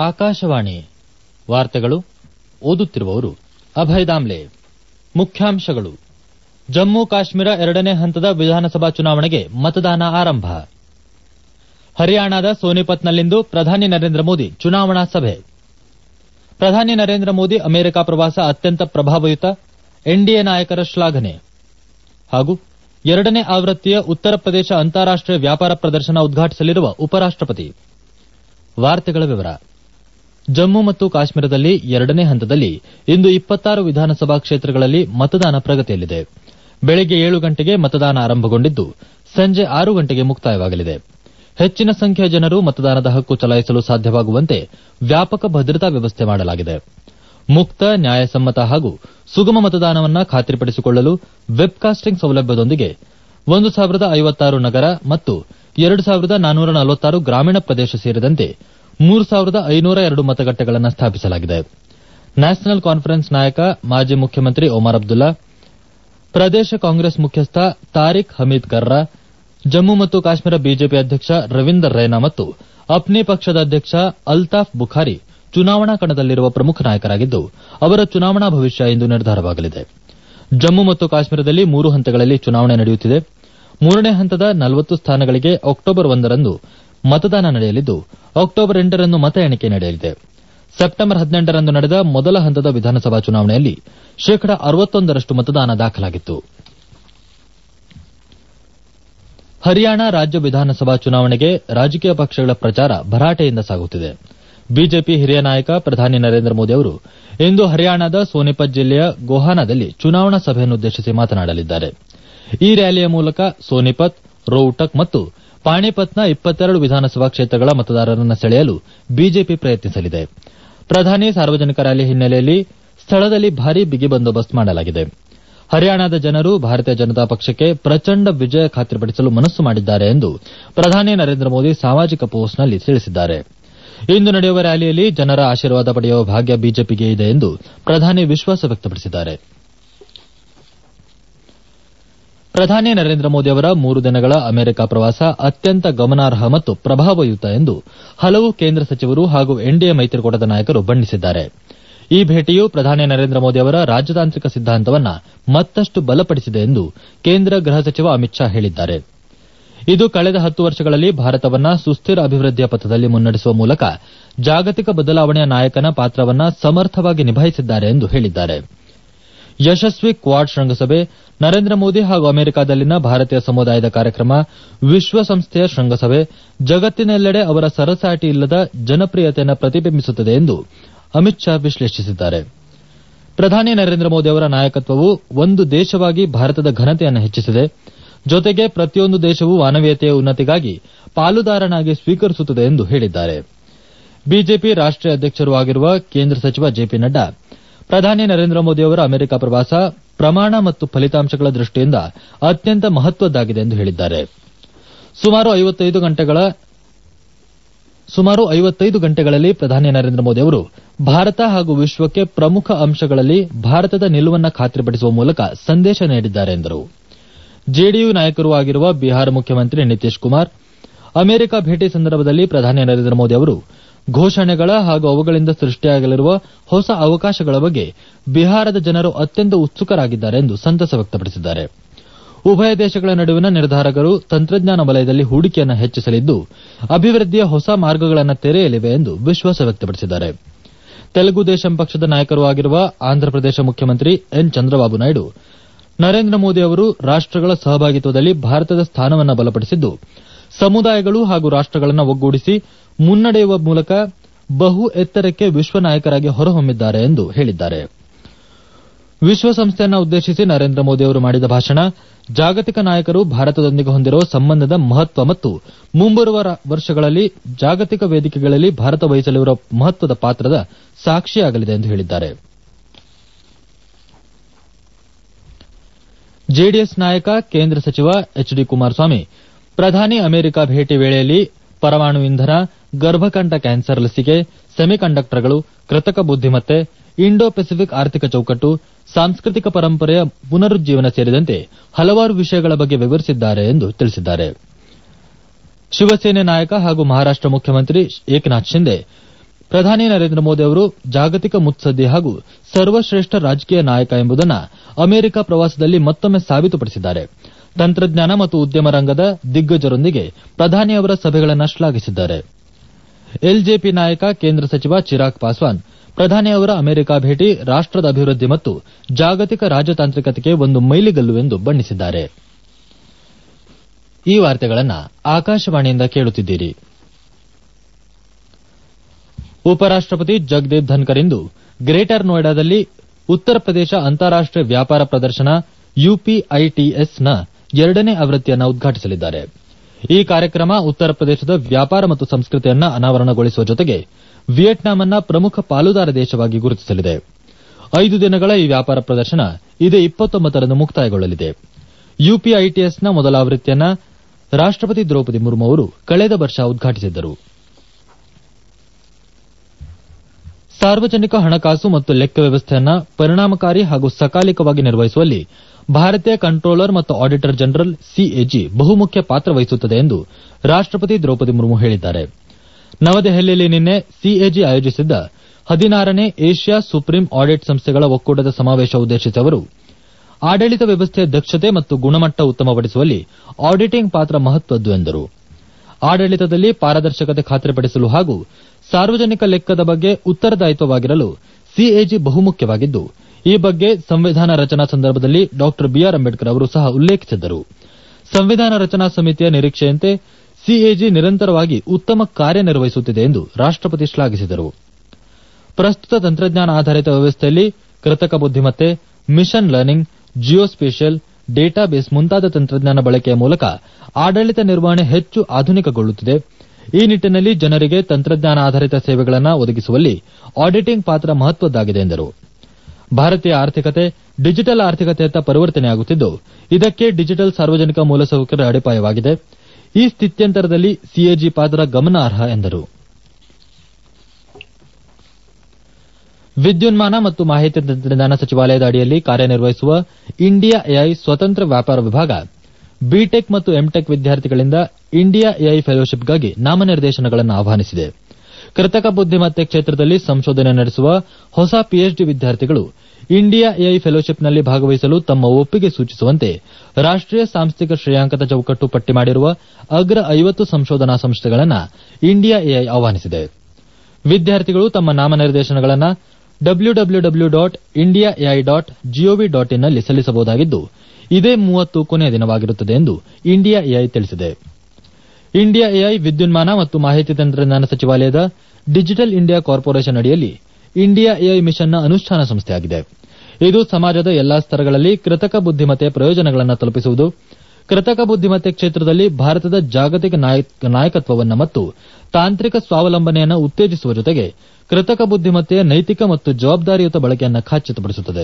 ಆಕಾಶವಾಣಿ ವಾರ್ತೆಗಳು ಓದುತ್ತಿರುವವರು ಅಭಯ್ ದಾಮ್ಲೆ ಮುಖ್ಯಾಂಶಗಳು ಜಮ್ಮು ಕಾಶ್ಮೀರ ಎರಡನೇ ಹಂತದ ವಿಧಾನಸಭಾ ಚುನಾವಣೆಗೆ ಮತದಾನ ಆರಂಭ ಹರಿಯಾಣದ ಸೋನಿಪತ್ನಲ್ಲಿಂದು ಪ್ರಧಾನಿ ನರೇಂದ್ರ ಮೋದಿ ಚುನಾವಣಾ ಸಭೆ ಪ್ರಧಾನಿ ನರೇಂದ್ರ ಮೋದಿ ಅಮೆರಿಕ ಪ್ರವಾಸ ಅತ್ಯಂತ ಪ್ರಭಾವಯುತ ಎನ್ಡಿಎ ನಾಯಕರ ಶ್ಲಾಘನೆ ಹಾಗೂ ಎರಡನೇ ಆವೃತ್ತಿಯ ಉತ್ತರ ಪ್ರದೇಶ ಅಂತಾರಾಷ್ಟೀಯ ವ್ಯಾಪಾರ ಪ್ರದರ್ಶನ ಉದ್ಘಾಟಿಸಲಿರುವ ಉಪರಾಷ್ಟಪತಿ ವಾರ್ತೆಗಳ ವಿವರ ಜಮ್ಮು ಮತ್ತು ಕಾಶ್ಮೀರದಲ್ಲಿ ಎರಡನೇ ಹಂತದಲ್ಲಿ ಇಂದು ಇಪ್ಪತ್ತಾರು ವಿಧಾನಸಭಾ ಕ್ಷೇತ್ರಗಳಲ್ಲಿ ಮತದಾನ ಪ್ರಗತಿಯಲ್ಲಿದೆ ಬೆಳಗ್ಗೆ ಏಳು ಗಂಟೆಗೆ ಮತದಾನ ಆರಂಭಗೊಂಡಿದ್ದು ಸಂಜೆ ಆರು ಗಂಟೆಗೆ ಮುಕ್ತಾಯವಾಗಲಿದೆ ಹೆಚ್ಚಿನ ಸಂಖ್ಯೆಯ ಜನರು ಮತದಾನದ ಹಕ್ಕು ಚಲಾಯಿಸಲು ಸಾಧ್ಯವಾಗುವಂತೆ ವ್ಯಾಪಕ ಭದ್ರತಾ ವ್ಯವಸ್ಥೆ ಮಾಡಲಾಗಿದೆ ಮುಕ್ತ ನ್ಯಾಯಸಮ್ಮತ ಹಾಗೂ ಸುಗಮ ಮತದಾನವನ್ನು ಖಾತ್ರಿಪಡಿಸಿಕೊಳ್ಳಲು ವೆಬ್ಕಾಸ್ಟಿಂಗ್ ಸೌಲಭ್ಯದೊಂದಿಗೆ ಒಂದು ಸಾವಿರದ ಐವತ್ತಾರು ನಗರ ಮತ್ತು ಎರಡು ಸಾವಿರದ ನಾನ್ನೂರ ನಲವತ್ತಾರು ಗ್ರಾಮೀಣ ಪ್ರದೇಶ ಸೇರಿದಂತೆ ಮೂರು ಸಾವಿರದ ಐನೂರ ಎರಡು ಮತಗಟ್ಟೆಗಳನ್ನು ಸ್ಥಾಪಿಸಲಾಗಿದೆ ನ್ಯಾಷನಲ್ ಕಾನ್ಫರೆನ್ಸ್ ನಾಯಕ ಮಾಜಿ ಮುಖ್ಯಮಂತ್ರಿ ಒಮರ್ ಅಬ್ದುಲ್ಲಾ ಪ್ರದೇಶ ಕಾಂಗ್ರೆಸ್ ಮುಖ್ಯಸ್ಥ ತಾರಿಕ್ ಹಮೀದ್ ಕರ್ರಾ ಜಮ್ಮು ಮತ್ತು ಕಾಶ್ಮೀರ ಬಿಜೆಪಿ ಅಧ್ಯಕ್ಷ ರವೀಂದರ್ ರೈನಾ ಮತ್ತು ಅಪ್ನಿ ಪಕ್ಷದ ಅಧ್ಯಕ್ಷ ಅಲ್ತಾಫ್ ಬುಖಾರಿ ಚುನಾವಣಾ ಕಣದಲ್ಲಿರುವ ಪ್ರಮುಖ ನಾಯಕರಾಗಿದ್ದು ಅವರ ಚುನಾವಣಾ ಭವಿಷ್ಯ ಇಂದು ನಿರ್ಧಾರವಾಗಲಿದೆ ಜಮ್ಮು ಮತ್ತು ಕಾಶ್ಮೀರದಲ್ಲಿ ಮೂರು ಹಂತಗಳಲ್ಲಿ ಚುನಾವಣೆ ನಡೆಯುತ್ತಿದೆ ಮೂರನೇ ಹಂತದ ನಲವತ್ತು ಸ್ಥಾನಗಳಿಗೆ ಅಕ್ಟೋಬರ್ ಒಂದರಂದು ಮತದಾನ ನಡೆಯಲಿದ್ದು ಅಕ್ಟೋಬರ್ ಎಂಟರಂದು ಮತ ಎಣಿಕೆ ನಡೆಯಲಿದೆ ಸೆಪ್ಟೆಂಬರ್ ಹದಿನೆಂಟರಂದು ನಡೆದ ಮೊದಲ ಹಂತದ ವಿಧಾನಸಭಾ ಚುನಾವಣೆಯಲ್ಲಿ ಶೇಕಡ ಅರವತ್ತೊಂದರಷ್ಟು ಮತದಾನ ದಾಖಲಾಗಿತ್ತು ಹರಿಯಾಣ ರಾಜ್ಯ ವಿಧಾನಸಭಾ ಚುನಾವಣೆಗೆ ರಾಜಕೀಯ ಪಕ್ಷಗಳ ಪ್ರಚಾರ ಭರಾಟೆಯಿಂದ ಸಾಗುತ್ತಿದೆ ಬಿಜೆಪಿ ಹಿರಿಯ ನಾಯಕ ಪ್ರಧಾನಿ ನರೇಂದ್ರ ಮೋದಿ ಅವರು ಇಂದು ಹರಿಯಾಣದ ಸೋನಿಪತ್ ಜಿಲ್ಲೆಯ ಗೋಹಾನಾದಲ್ಲಿ ಚುನಾವಣಾ ಸಭೆಯನ್ನುದ್ದೇಶಿಸಿ ಮಾತನಾಡಲಿದ್ದಾರೆ ಈ ರ್ಯಾಲಿಯ ಮೂಲಕ ಸೋನಿಪತ್ ರೋಹ್ಟಕ್ ಮತ್ತು ಪಾಣಿಪತ್ನ ಇಪ್ಪತ್ತೆರಡು ವಿಧಾನಸಭಾ ಕ್ಷೇತ್ರಗಳ ಮತದಾರರನ್ನು ಸೆಳೆಯಲು ಬಿಜೆಪಿ ಪ್ರಯತ್ನಿಸಲಿದೆ ಪ್ರಧಾನಿ ಸಾರ್ವಜನಿಕ ರ್ಯಾಲಿ ಹಿನ್ನೆಲೆಯಲ್ಲಿ ಸ್ಥಳದಲ್ಲಿ ಭಾರೀ ಬಿಗಿ ಬಂದೋಬಸ್ತ್ ಮಾಡಲಾಗಿದೆ ಹರಿಯಾಣದ ಜನರು ಭಾರತೀಯ ಜನತಾ ಪಕ್ಷಕ್ಕೆ ಪ್ರಚಂಡ ವಿಜಯ ಖಾತ್ರಿಪಡಿಸಲು ಮನಸ್ಸು ಮಾಡಿದ್ದಾರೆ ಎಂದು ಪ್ರಧಾನಿ ನರೇಂದ್ರ ಮೋದಿ ಸಾಮಾಜಿಕ ಪೋಸ್ಟ್ನಲ್ಲಿ ತಿಳಿಸಿದ್ದಾರೆ ಇಂದು ನಡೆಯುವ ರ್ಯಾಲಿಯಲ್ಲಿ ಜನರ ಆಶೀರ್ವಾದ ಪಡೆಯುವ ಭಾಗ್ಯ ಬಿಜೆಪಿಗೆ ಇದೆ ಎಂದು ಪ್ರಧಾನಿ ವಿಶ್ವಾಸ ವ್ಯಕ್ತಪಡಿಸಿದ್ದಾರೆ ಪ್ರಧಾನಿ ನರೇಂದ್ರ ಮೋದಿ ಅವರ ಮೂರು ದಿನಗಳ ಅಮೆರಿಕ ಪ್ರವಾಸ ಅತ್ಯಂತ ಗಮನಾರ್ಹ ಮತ್ತು ಪ್ರಭಾವಯುತ ಎಂದು ಹಲವು ಕೇಂದ್ರ ಸಚಿವರು ಹಾಗೂ ಎನ್ಡಿಎ ಮೈತ್ರಿಕೂಟದ ನಾಯಕರು ಬಣ್ಣಿಸಿದ್ದಾರೆ ಈ ಭೇಟಿಯು ಪ್ರಧಾನಿ ನರೇಂದ್ರ ಮೋದಿ ಅವರ ರಾಜತಾಂತ್ರಿಕ ಸಿದ್ದಾಂತವನ್ನು ಮತ್ತಷ್ಟು ಬಲಪಡಿಸಿದೆ ಎಂದು ಕೇಂದ್ರ ಗೃಹ ಸಚಿವ ಅಮಿತ್ ಶಾ ಹೇಳಿದ್ದಾರೆ ಇದು ಕಳೆದ ಹತ್ತು ವರ್ಷಗಳಲ್ಲಿ ಭಾರತವನ್ನ ಸುಸ್ಥಿರ ಅಭಿವೃದ್ಧಿಯ ಪಥದಲ್ಲಿ ಮುನ್ನಡೆಸುವ ಮೂಲಕ ಜಾಗತಿಕ ಬದಲಾವಣೆಯ ನಾಯಕನ ಪಾತ್ರವನ್ನ ಸಮರ್ಥವಾಗಿ ನಿಭಾಯಿಸಿದ್ದಾರೆ ಎಂದು ಹೇಳಿದ್ದಾರೆ ಯಶಸ್ವಿ ಕ್ವಾಡ್ ಶೃಂಗಸಭೆ ನರೇಂದ್ರ ಮೋದಿ ಹಾಗೂ ಅಮೆರಿಕದಲ್ಲಿನ ಭಾರತೀಯ ಸಮುದಾಯದ ಕಾರ್ಯಕ್ರಮ ವಿಶ್ವಸಂಸ್ಥೆಯ ಶೃಂಗಸಭೆ ಜಗತ್ತಿನೆಲ್ಲೆಡೆ ಅವರ ಸರಸಾಟಿ ಇಲ್ಲದ ಜನಪ್ರಿಯತೆಯನ್ನು ಪ್ರತಿಬಿಂಬಿಸುತ್ತದೆ ಎಂದು ಅಮಿತ್ ಶಾ ವಿಶ್ಲೇಷಿಸಿದ್ದಾರೆ ಪ್ರಧಾನಿ ನರೇಂದ್ರ ಮೋದಿ ಅವರ ನಾಯಕತ್ವವು ಒಂದು ದೇಶವಾಗಿ ಭಾರತದ ಘನತೆಯನ್ನು ಹೆಚ್ಚಿಸಿದೆ ಜೊತೆಗೆ ಪ್ರತಿಯೊಂದು ದೇಶವೂ ಮಾನವೀಯತೆಯ ಉನ್ನತಿಗಾಗಿ ಪಾಲುದಾರನಾಗಿ ಸ್ವೀಕರಿಸುತ್ತದೆ ಎಂದು ಹೇಳಿದ್ದಾರೆ ಬಿಜೆಪಿ ರಾಷ್ಟೀಯ ಅಧ್ಯಕ್ಷರೂ ಆಗಿರುವ ಕೇಂದ್ರ ಸಚಿವ ಜೆಪಿ ನಡ್ಡಾ ಪ್ರಧಾನಿ ನರೇಂದ್ರ ಮೋದಿ ಅವರ ಅಮೆರಿಕ ಪ್ರವಾಸ ಪ್ರಮಾಣ ಮತ್ತು ಫಲಿತಾಂಶಗಳ ದೃಷ್ಟಿಯಿಂದ ಅತ್ಯಂತ ಮಹತ್ವದ್ದಾಗಿದೆ ಎಂದು ಹೇಳಿದ್ದಾರೆ ಸುಮಾರು ಐವತ್ತೈದು ಗಂಟೆಗಳ ಸುಮಾರು ಐವತ್ತೈದು ಗಂಟೆಗಳಲ್ಲಿ ಪ್ರಧಾನಿ ನರೇಂದ್ರ ಮೋದಿ ಅವರು ಭಾರತ ಹಾಗೂ ವಿಶ್ವಕ್ಕೆ ಪ್ರಮುಖ ಅಂಶಗಳಲ್ಲಿ ಭಾರತದ ನಿಲುವನ್ನು ಖಾತ್ರಿಪಡಿಸುವ ಮೂಲಕ ಸಂದೇಶ ನೀಡಿದ್ದಾರೆ ಎಂದರು ಜೆಡಿಯು ನಾಯಕರೂ ಆಗಿರುವ ಬಿಹಾರ ಮುಖ್ಯಮಂತ್ರಿ ನಿತೀಶ್ ಕುಮಾರ್ ಅಮೆರಿಕ ಭೇಟಿ ಸಂದರ್ಭದಲ್ಲಿ ಪ್ರಧಾನಿ ನರೇಂದ್ರ ಮೋದಿ ಅವರು ಘೋಷಣೆಗಳ ಹಾಗೂ ಅವುಗಳಿಂದ ಸೃಷ್ಟಿಯಾಗಲಿರುವ ಹೊಸ ಅವಕಾಶಗಳ ಬಗ್ಗೆ ಬಿಹಾರದ ಜನರು ಅತ್ಯಂತ ಉತ್ಸುಕರಾಗಿದ್ದಾರೆ ಎಂದು ಸಂತಸ ವ್ಯಕ್ತಪಡಿಸಿದ್ದಾರೆ ಉಭಯ ದೇಶಗಳ ನಡುವಿನ ನಿರ್ಧಾರಗಳು ತಂತ್ರಜ್ಞಾನ ವಲಯದಲ್ಲಿ ಹೂಡಿಕೆಯನ್ನು ಹೆಚ್ಚಿಸಲಿದ್ದು ಅಭಿವೃದ್ಧಿಯ ಹೊಸ ಮಾರ್ಗಗಳನ್ನು ತೆರೆಯಲಿವೆ ಎಂದು ವಿಶ್ವಾಸ ವ್ಯಕ್ತಪಡಿಸಿದ್ದಾರೆ ತೆಲುಗು ದೇಶಂ ಪಕ್ಷದ ನಾಯಕರೂ ಆಗಿರುವ ಆಂಧ್ರಪ್ರದೇಶ ಮುಖ್ಯಮಂತ್ರಿ ಎನ್ ಚಂದ್ರಬಾಬು ನಾಯ್ಡು ನರೇಂದ್ರ ಮೋದಿ ಅವರು ರಾಷ್ಟಗಳ ಸಹಭಾಗಿತ್ವದಲ್ಲಿ ಭಾರತದ ಸ್ಥಾನವನ್ನು ಬಲಪಡಿಸಿದ್ದು ಸಮುದಾಯಗಳು ಹಾಗೂ ರಾಷ್ಟಗಳನ್ನು ಒಗ್ಗೂಡಿಸಿ ಮುನ್ನಡೆಯುವ ಮೂಲಕ ಬಹು ಎತ್ತರಕ್ಕೆ ವಿಶ್ವ ನಾಯಕರಾಗಿ ಹೊರಹೊಮ್ಮಿದ್ದಾರೆ ಎಂದು ಹೇಳಿದ್ದಾರೆ ವಿಶ್ವಸಂಸ್ಥೆಯನ್ನು ಉದ್ದೇಶಿಸಿ ನರೇಂದ್ರ ಮೋದಿ ಅವರು ಮಾಡಿದ ಭಾಷಣ ಜಾಗತಿಕ ನಾಯಕರು ಭಾರತದೊಂದಿಗೆ ಹೊಂದಿರುವ ಸಂಬಂಧದ ಮಹತ್ವ ಮತ್ತು ಮುಂಬರುವ ವರ್ಷಗಳಲ್ಲಿ ಜಾಗತಿಕ ವೇದಿಕೆಗಳಲ್ಲಿ ಭಾರತ ವಹಿಸಲಿರುವ ಮಹತ್ವದ ಪಾತ್ರದ ಸಾಕ್ಷಿಯಾಗಲಿದೆ ಎಂದು ಹೇಳಿದ್ದಾರೆ ಜೆಡಿಎಸ್ ನಾಯಕ ಕೇಂದ್ರ ಸಚಿವ ಎಚ್ ಡಿ ಕುಮಾರಸ್ವಾಮಿ ಪ್ರಧಾನಿ ಅಮೆರಿಕ ಭೇಟಿ ವೇಳೆಯಲ್ಲಿ ಪರಮಾಣು ಇಂಧನ ಗರ್ಭಕಂಠ ಕ್ಯಾನ್ಸರ್ ಲಸಿಕೆ ಸೆಮಿಕಂಡಕ್ಟರ್ಗಳು ಕೃತಕ ಬುದ್ದಿಮತ್ತೆ ಇಂಡೋ ಪೆಸಿಫಿಕ್ ಆರ್ಥಿಕ ಚೌಕಟ್ಟು ಸಾಂಸ್ಕೃತಿಕ ಪರಂಪರೆಯ ಪುನರುಜ್ಜೀವನ ಸೇರಿದಂತೆ ಹಲವಾರು ವಿಷಯಗಳ ಬಗ್ಗೆ ವಿವರಿಸಿದ್ದಾರೆ ಎಂದು ತಿಳಿಸಿದ್ದಾರೆ ಶಿವಸೇನೆ ನಾಯಕ ಹಾಗೂ ಮಹಾರಾಷ್ಟ ಮುಖ್ಯಮಂತ್ರಿ ಏಕನಾಥ್ ಶಿಂದೆ ಪ್ರಧಾನಿ ನರೇಂದ್ರ ಮೋದಿ ಅವರು ಜಾಗತಿಕ ಮುತ್ಸದ್ದಿ ಹಾಗೂ ಸರ್ವಶ್ರೇಷ್ಠ ರಾಜಕೀಯ ನಾಯಕ ಎಂಬುದನ್ನು ಅಮೆರಿಕ ಪ್ರವಾಸದಲ್ಲಿ ಮತ್ತೊಮ್ಮೆ ಸಾಬೀತುಪಡಿಸಿದ್ದಾರೆ ತಂತ್ರಜ್ಞಾನ ಮತ್ತು ಉದ್ಯಮ ರಂಗದ ದಿಗ್ಗಜರೊಂದಿಗೆ ಪ್ರಧಾನಿ ಅವರ ಸಭೆಗಳನ್ನು ಶ್ಲಾಘಿಸಿದ್ದಾರೆ ಎಲ್ಜೆಪಿ ನಾಯಕ ಕೇಂದ್ರ ಸಚಿವ ಚಿರಾಗ್ ಪಾಸ್ವಾನ್ ಪ್ರಧಾನಿ ಅವರ ಅಮೆರಿಕ ಭೇಟಿ ರಾಷ್ಟದ ಅಭಿವೃದ್ಧಿ ಮತ್ತು ಜಾಗತಿಕ ರಾಜತಾಂತ್ರಿಕತೆಗೆ ಒಂದು ಮೈಲಿಗಲ್ಲು ಎಂದು ಬಣ್ಣಿಸಿದ್ದಾರೆ ಈ ವಾರ್ತೆಗಳನ್ನು ಆಕಾಶವಾಣಿಯಿಂದ ಕೇಳುತ್ತಿದ್ದೀರಿ ಉಪರಾಷ್ಟಪತಿ ಜಗದೀಪ್ ಧನ್ಕರ್ ಇಂದು ಗ್ರೇಟರ್ ನೋಯ್ಡಾದಲ್ಲಿ ಉತ್ತರ ಪ್ರದೇಶ ಅಂತಾರಾಷ್ಟೀಯ ವ್ಯಾಪಾರ ಪ್ರದರ್ಶನ ಯುಪಿಐಟಿಎಸ್ನ ಎರಡನೇ ಆವೃತ್ತಿಯನ್ನು ಉದ್ಘಾಟಿಸಲಿದ್ದಾರೆ ಈ ಕಾರ್ಯಕ್ರಮ ಉತ್ತರ ಪ್ರದೇಶದ ವ್ಯಾಪಾರ ಮತ್ತು ಸಂಸ್ಕೃತಿಯನ್ನು ಅನಾವರಣಗೊಳಿಸುವ ಜೊತೆಗೆ ವಿಯೆಟ್ನಾಂ ಅನ್ನ ಪ್ರಮುಖ ಪಾಲುದಾರ ದೇಶವಾಗಿ ಗುರುತಿಸಲಿದೆ ಐದು ದಿನಗಳ ಈ ವ್ಯಾಪಾರ ಪ್ರದರ್ಶನ ಇದೇ ಇಪ್ಪತ್ತೊಂಬತ್ತರಂದು ಮುಕ್ತಾಯಗೊಳ್ಳಲಿದೆ ಯುಪಿಐಟಿಎಸ್ನ ಮೊದಲ ಆವೃತ್ತಿಯನ್ನು ರಾಷ್ಟಪತಿ ದ್ರೌಪದಿ ಮುರ್ಮು ಅವರು ಕಳೆದ ವರ್ಷ ಉದ್ಘಾಟಿಸಿದ್ದರು ಸಾರ್ವಜನಿಕ ಹಣಕಾಸು ಮತ್ತು ಲೆಕ್ಕ ವ್ಯವಸ್ಥೆಯನ್ನು ಪರಿಣಾಮಕಾರಿ ಹಾಗೂ ಸಕಾಲಿಕವಾಗಿ ನಿರ್ವಹಿಸುವಲ್ಲಿ ಭಾರತೀಯ ಕಂಟ್ರೋಲರ್ ಮತ್ತು ಆಡಿಟರ್ ಜನರಲ್ ಸಿಎಜಿ ಬಹುಮುಖ್ಯ ಪಾತ್ರ ವಹಿಸುತ್ತದೆ ಎಂದು ರಾಷ್ಟಪತಿ ದ್ರೌಪದಿ ಮುರ್ಮು ಹೇಳಿದ್ದಾರೆ ನವದೆಹಲಿಯಲ್ಲಿ ನಿನ್ನೆ ಸಿಎಜಿ ಆಯೋಜಿಸಿದ್ದ ಹದಿನಾರನೇ ಏಷ್ಯಾ ಸುಪ್ರೀಂ ಆಡಿಟ್ ಸಂಸ್ಥೆಗಳ ಒಕ್ಕೂಟದ ಸಮಾವೇಶ ಉದ್ದೇಶಿಸಿ ಅವರು ಆಡಳಿತ ವ್ಯವಸ್ಥೆಯ ದಕ್ಷತೆ ಮತ್ತು ಗುಣಮಟ್ಟ ಉತ್ತಮಪಡಿಸುವಲ್ಲಿ ಆಡಿಟಿಂಗ್ ಪಾತ್ರ ಮಹತ್ವದ್ದು ಎಂದರು ಆಡಳಿತದಲ್ಲಿ ಪಾರದರ್ಶಕತೆ ಖಾತ್ರಿಪಡಿಸಲು ಹಾಗೂ ಸಾರ್ವಜನಿಕ ಲೆಕ್ಕದ ಬಗ್ಗೆ ಉತ್ತರದಾಯಿತ್ವವಾಗಿರಲು ಸಿಎಜಿ ಬಹುಮುಖ್ಯವಾಗಿದ್ದು ಈ ಬಗ್ಗೆ ಸಂವಿಧಾನ ರಚನಾ ಸಂದರ್ಭದಲ್ಲಿ ಡಾ ಬಿಆರ್ ಅಂಬೇಡ್ಕರ್ ಅವರು ಸಹ ಉಲ್ಲೇಖಿಸಿದ್ದರು ಸಂವಿಧಾನ ರಚನಾ ಸಮಿತಿಯ ನಿರೀಕ್ಷೆಯಂತೆ ಸಿಎಜಿ ನಿರಂತರವಾಗಿ ಉತ್ತಮ ಕಾರ್ಯನಿರ್ವಹಿಸುತ್ತಿದೆ ಎಂದು ರಾಷ್ಟಪತಿ ಶ್ಲಾಘಿಸಿದರು ಪ್ರಸ್ತುತ ತಂತ್ರಜ್ಞಾನ ಆಧಾರಿತ ವ್ಯವಸ್ಥೆಯಲ್ಲಿ ಕೃತಕ ಬುದ್ದಿಮತ್ತೆ ಮಿಷನ್ ಲರ್ನಿಂಗ್ ಜಿಯೋಸ್ಪೇಷಿಯಲ್ ಡೇಟಾಬೇಸ್ ಮುಂತಾದ ತಂತ್ರಜ್ಞಾನ ಬಳಕೆಯ ಮೂಲಕ ಆಡಳಿತ ನಿರ್ವಹಣೆ ಹೆಚ್ಚು ಆಧುನಿಕಗೊಳ್ಳುತ್ತಿದೆ ಈ ನಿಟ್ಟಿನಲ್ಲಿ ಜನರಿಗೆ ತಂತ್ರಜ್ಞಾನ ಆಧಾರಿತ ಸೇವೆಗಳನ್ನು ಒದಗಿಸುವಲ್ಲಿ ಆಡಿಟಿಂಗ್ ಪಾತ್ರ ಮಹತ್ವದ್ದಾಗಿದೆ ಎಂದರು ಭಾರತೀಯ ಆರ್ಥಿಕತೆ ಡಿಜಿಟಲ್ ಆರ್ಥಿಕತೆಯತ್ತ ಪರಿವರ್ತನೆಯಾಗುತ್ತಿದ್ದು ಇದಕ್ಕೆ ಡಿಜಿಟಲ್ ಸಾರ್ವಜನಿಕ ಮೂಲಸೌಕರ್ಯ ಅಡಿಪಾಯವಾಗಿದೆ ಈ ಸ್ಥಿತ್ಯಂತರದಲ್ಲಿ ಸಿಎಜಿ ಪಾತ್ರ ಗಮನಾರ್ಹ ಎಂದರು ವಿದ್ಯುನ್ಮಾನ ಮತ್ತು ಮಾಹಿತಿ ತಂತ್ರಜ್ಞಾನ ಸಚಿವಾಲಯದ ಅಡಿಯಲ್ಲಿ ಕಾರ್ಯನಿರ್ವಹಿಸುವ ಇಂಡಿಯಾ ಎಐ ಸ್ವತಂತ್ರ ವ್ಯಾಪಾರ ವಿಭಾಗ ಬಿಟೆಕ್ ಮತ್ತು ಎಂಟೆಕ್ ವಿದ್ಯಾರ್ಥಿಗಳಿಂದ ಇಂಡಿಯಾ ಎಐ ಫೆಲೋಶಿಪ್ಗಾಗಿ ನಾಮನಿರ್ದೇಶನಗಳನ್ನು ಆಹ್ವಾನಿಸಿದೆ ಕೃತಕ ಬುದ್ದಿಮತ್ತೆ ಕ್ಷೇತ್ರದಲ್ಲಿ ಸಂಶೋಧನೆ ನಡೆಸುವ ಹೊಸ ಪಿಎಚ್ಡಿ ವಿದ್ಯಾರ್ಥಿಗಳು ಇಂಡಿಯಾ ಎಐ ಫೆಲೋಶಿಪ್ನಲ್ಲಿ ಭಾಗವಹಿಸಲು ತಮ್ಮ ಒಪ್ಪಿಗೆ ಸೂಚಿಸುವಂತೆ ರಾಷ್ಟೀಯ ಸಾಂಸ್ಥಿಕ ಶ್ರೇಯಾಂಕದ ಚೌಕಟ್ಟು ಪಟ್ಟಿ ಮಾಡಿರುವ ಅಗ್ರ ಐವತ್ತು ಸಂಶೋಧನಾ ಸಂಸ್ಥೆಗಳನ್ನು ಇಂಡಿಯಾ ಎಐ ಆಹ್ವಾನಿಸಿದೆ ವಿದ್ಯಾರ್ಥಿಗಳು ತಮ್ಮ ನಾಮನಿರ್ದೇಶನಗಳನ್ನು W W W dot India AI dot GOV dot ಇನ್ನಲ್ಲಿ ಸಲ್ಲಿಸಬಹುದಾಗಿದ್ದು ಇದೇ ಮೂವತ್ತು ಕೊನೆಯ ದಿನವಾಗಿರುತ್ತದೆ ಎಂದು ಇಂಡಿಯಾ ಎಐ ತಿಳಿಸಿದೆ ಇಂಡಿಯಾ ಎಐ ವಿದ್ಯುನ್ಮಾನ ಮತ್ತು ಮಾಹಿತಿ ತಂತ್ರಜ್ಞಾನ ಸಚಿವಾಲಯದ ಡಿಜಿಟಲ್ ಇಂಡಿಯಾ ಕಾರ್ಪೊರೇಷನ್ ಅಡಿಯಲ್ಲಿ ಇಂಡಿಯಾ ಎಐ ಮಿಷನ್ನ ಅನುಷ್ಠಾನ ಸಂಸ್ಥೆಯಾಗಿದೆ ಇದು ಸಮಾಜದ ಎಲ್ಲಾ ಸ್ತರಗಳಲ್ಲಿ ಕೃತಕ ಬುದ್ದಿಮತ್ತೆಯ ಪ್ರಯೋಜನಗಳನ್ನು ತಲುಪಿಸುವುದು ಕೃತಕ ಬುದ್ದಿಮತ್ತೆ ಕ್ಷೇತ್ರದಲ್ಲಿ ಭಾರತದ ಜಾಗತಿಕ ನಾಯಕತ್ವವನ್ನು ಮತ್ತು ತಾಂತ್ರಿಕ ಸ್ವಾವಲಂಬನೆಯನ್ನು ಉತ್ತೇಜಿಸುವ ಜೊತೆಗೆ ಕೃತಕ ಬುದ್ದಿಮತ್ತೆಯ ನೈತಿಕ ಮತ್ತು ಜವಾಬ್ದಾರಿಯುತ ಬಳಕೆಯನ್ನು ಖಚಿತಪಡಿಸುತ್ತದೆ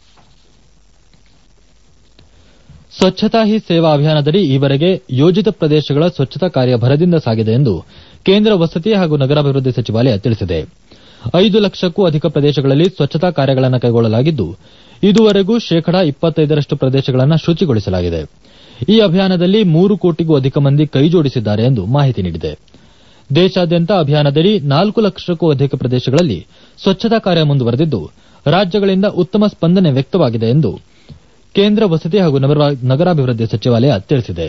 ಸ್ವಚ್ಛತಾ ಹಿ ಸೇವಾ ಅಭಿಯಾನದಡಿ ಈವರೆಗೆ ಯೋಜಿತ ಪ್ರದೇಶಗಳ ಸ್ವಚ್ಛತಾ ಕಾರ್ಯ ಭರದಿಂದ ಸಾಗಿದೆ ಎಂದು ಕೇಂದ್ರ ವಸತಿ ಹಾಗೂ ನಗರಾಭಿವೃದ್ಧಿ ಸಚಿವಾಲಯ ತಿಳಿಸಿದೆ ಐದು ಲಕ್ಷಕ್ಕೂ ಅಧಿಕ ಪ್ರದೇಶಗಳಲ್ಲಿ ಸ್ವಚ್ಛತಾ ಕಾರ್ಯಗಳನ್ನು ಕೈಗೊಳ್ಳಲಾಗಿದ್ದು ಇದುವರೆಗೂ ಶೇಕಡಾ ಇಪ್ಪತ್ತೈದರಷ್ಟು ಪ್ರದೇಶಗಳನ್ನು ಶುಚಿಗೊಳಿಸಲಾಗಿದೆ ಈ ಅಭಿಯಾನದಲ್ಲಿ ಮೂರು ಕೋಟಿಗೂ ಅಧಿಕ ಮಂದಿ ಕೈಜೋಡಿಸಿದ್ದಾರೆ ಎಂದು ಮಾಹಿತಿ ನೀಡಿದೆ ದೇಶಾದ್ಯಂತ ಅಭಿಯಾನದಡಿ ನಾಲ್ಕು ಲಕ್ಷಕ್ಕೂ ಅಧಿಕ ಪ್ರದೇಶಗಳಲ್ಲಿ ಸ್ವಚ್ಛತಾ ಕಾರ್ಯ ಮುಂದುವರೆದಿದ್ದು ರಾಜ್ಯಗಳಿಂದ ಉತ್ತಮ ಸ್ಪಂದನೆ ವ್ಯಕ್ತವಾಗಿದೆ ಎಂದು ಕೇಂದ್ರ ವಸತಿ ಹಾಗೂ ನಗರಾಭಿವೃದ್ಧಿ ಸಚಿವಾಲಯ ತಿಳಿಸಿದೆ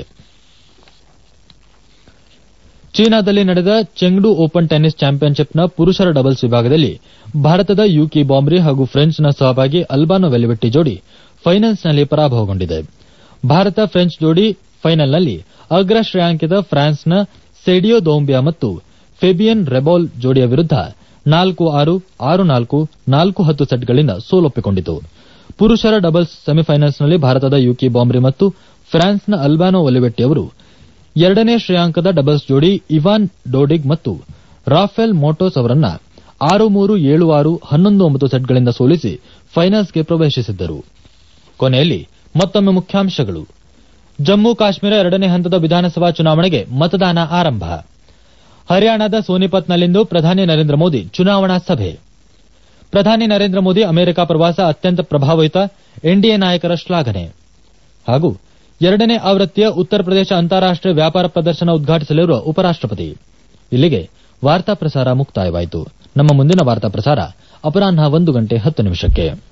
ಚೀನಾದಲ್ಲಿ ನಡೆದ ಚೆಂಗ್ಡು ಓಪನ್ ಟೆನ್ನಿಸ್ ಚಾಂಪಿಯನ್ಶಿಪ್ನ ಪುರುಷರ ಡಬಲ್ಸ್ ವಿಭಾಗದಲ್ಲಿ ಭಾರತದ ಯುಕಿ ಬಾಂಬ್ರಿ ಹಾಗೂ ಫ್ರೆಂಚ್ನ ಸಹಭಾಗಿ ಅಲ್ಬಾನೋ ವೆಲಿವೆಟ್ಟಿ ಜೋಡಿ ಫೈನಲ್ಸ್ನಲ್ಲಿ ಪರಾಭವಗೊಂಡಿದೆ ಭಾರತ ಫ್ರೆಂಚ್ ಜೋಡಿ ಫೈನಲ್ನಲ್ಲಿ ಅಗ್ರ ಶ್ರೇಯಾಂಕಿತ ಫ್ರಾನ್ಸ್ನ ಸೆಡಿಯೋ ದೌಂಬಿಯಾ ಮತ್ತು ಫೆಬಿಯನ್ ರೆಬಾಲ್ ಜೋಡಿಯ ವಿರುದ್ಧ ನಾಲ್ಕು ಆರು ಆರು ನಾಲ್ಕು ನಾಲ್ಕು ಹತ್ತು ಸೆಟ್ಗಳಿಂದ ಸೋಲೊಪ್ಪಿಕೊಂಡಿತು ಪುರುಷರ ಡಬಲ್ಸ್ ಸೆಮಿಫೈನಲ್ಸ್ನಲ್ಲಿ ಭಾರತದ ಯುಕಿ ಬಾಂಬ್ರಿ ಮತ್ತು ಫ್ರಾನ್ಸ್ನ ಅಲ್ಬಾನೋ ಒಲಿವೆಟ್ಟಿ ಅವರು ಎರಡನೇ ಶ್ರೇಯಾಂಕದ ಡಬಲ್ಸ್ ಜೋಡಿ ಇವಾನ್ ಡೋಡಿಗ್ ಮತ್ತು ರಾಫೆಲ್ ಮೋಟೋಸ್ ಅವರನ್ನ ಆರು ಮೂರು ಏಳು ಆರು ಹನ್ನೊಂದು ಒಂಬತ್ತು ಸೆಟ್ಗಳಿಂದ ಸೋಲಿಸಿ ಫೈನಲ್ಸ್ಗೆ ಪ್ರವೇಶಿಸಿದ್ದರು ಕೊನೆಯಲ್ಲಿ ಮತ್ತೊಮ್ಮೆ ಮುಖ್ಯಾಂಶಗಳು ಜಮ್ಮು ಕಾಶ್ಮೀರ ಎರಡನೇ ಹಂತದ ವಿಧಾನಸಭಾ ಚುನಾವಣೆಗೆ ಮತದಾನ ಆರಂಭ ಹರಿಯಾಣದ ಸೋನಿಪತ್ನಲ್ಲಿಂದು ಪ್ರಧಾನಿ ನರೇಂದ್ರ ಮೋದಿ ಚುನಾವಣಾ ಸಭೆ ಪ್ರಧಾನಿ ನರೇಂದ್ರ ಮೋದಿ ಅಮೆರಿಕ ಪ್ರವಾಸ ಅತ್ಯಂತ ಪ್ರಭಾವಯುತ ಎನ್ಡಿಎ ನಾಯಕರ ಶ್ಲಾಘನೆ ಹಾಗೂ ಎರಡನೇ ಆವೃತ್ತಿಯ ಉತ್ತರ ಪ್ರದೇಶ ಅಂತಾರಾಷ್ಟೀಯ ವ್ಯಾಪಾರ ಪ್ರದರ್ಶನ ಉದ್ಘಾಟಿಸಲಿರುವ ಉಪರಾಷ್ಟಪತಿ ಇಲ್ಲಿಗೆ ವಾರ್ತಾ ಪ್ರಸಾರ ಮುಕ್ತಾಯವಾಯಿತು ನಮ್ಮ ಮುಂದಿನ ವಾರ್ತಾ ಪ್ರಸಾರ ಅಪರಾಹ್ನ ಒಂದು ಗಂಟೆ ಹತ್ತು ನಿಮಿಷಕ್ಕೆ